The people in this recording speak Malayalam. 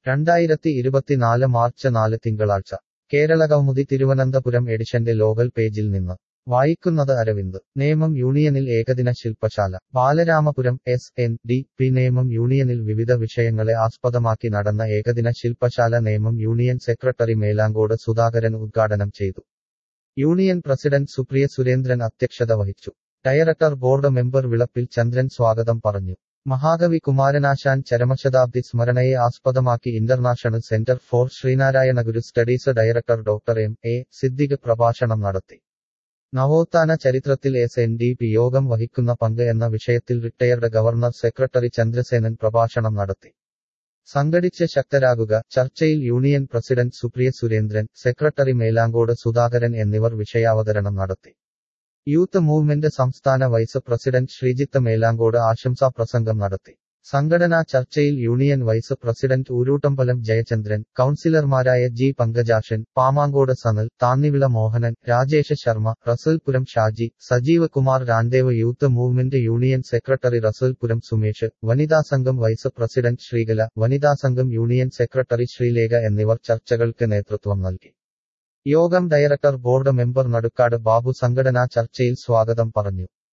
രണ്ടായിരത്തി ഇരുപത്തിനാല് മാർച്ച് നാല് തിങ്കളാഴ്ച കേരള കൗമുദി തിരുവനന്തപുരം എഡിഷന്റെ ലോകൽ പേജിൽ നിന്ന് വായിക്കുന്നത് അരവിന്ദ് നേമം യൂണിയനിൽ ഏകദിന ശില്പശാല Balaramapuram S N D P Nemom യൂണിയനിൽ വിവിധ വിഷയങ്ങളെ ആസ്പദമാക്കി നടന്ന ഏകദിന ശില്പശാല നേമം യൂണിയൻ സെക്രട്ടറി മേലാങ്കോട് സുധാകരൻ ഉദ്ഘാടനം ചെയ്തു യൂണിയൻ പ്രസിഡന്റ് സുപ്രിയ സുരേന്ദ്രൻ അധ്യക്ഷത വഹിച്ചു director board member Vilappil Chandran സ്വാഗതം പറഞ്ഞു മഹാകവി കുമാരനാശാൻ ചരമശതാബ്ദി സ്മരണയെ ആസ്പദമാക്കി international centre for Sreenarayana Guru studies director doctor M A Siddique പ്രഭാഷണം നടത്തി നവോത്ഥാന ചരിത്രത്തിൽ എസ് എൻ ഡി പി യോഗം വഹിക്കുന്ന പങ്ക് എന്ന വിഷയത്തിൽ റിട്ടയർഡ് ഗവർണർ സെക്രട്ടറി ചന്ദ്രസേനൻ പ്രഭാഷണം നടത്തി സംഘടിച്ച് ശക്തരാകുക ചർച്ചയിൽ union president Supriya Surendran secretary Melancode Sudhakaran എന്നിവർ വിഷയാവതരണം നടത്തി യൂത്ത് മൂവ്മെന്റ് സംസ്ഥാന വൈസ് പ്രസിഡന്റ് ശ്രീജിത്ത് മേലാങ്കോട് ആശംസാ പ്രസംഗം നടത്തി സംഘടനാ ചർച്ചയിൽ union vice president Ooruttambalam Jayachandran കൌൺസിലർമാരായ G Pankajakshan Pamancode Sanal Thannivila Mohanan Rajesh Sharma Russelpuram Shaji Sajeev Kumar Randev youth movement union secretary Russelpuram Sumesh വനിതാ സംഘം വൈസ് പ്രസിഡന്റ് ശ്രീകല വനിതാ സംഘം യൂണിയൻ സെക്രട്ടറി ശ്രീലേഖ എന്നിവർ ചർച്ചകൾക്ക് നേതൃത്വം നൽകി യോഗം director board member Nadukkad Babu സംഘടനാ ചർച്ചയിൽ സ്വാഗതം പറഞ്ഞു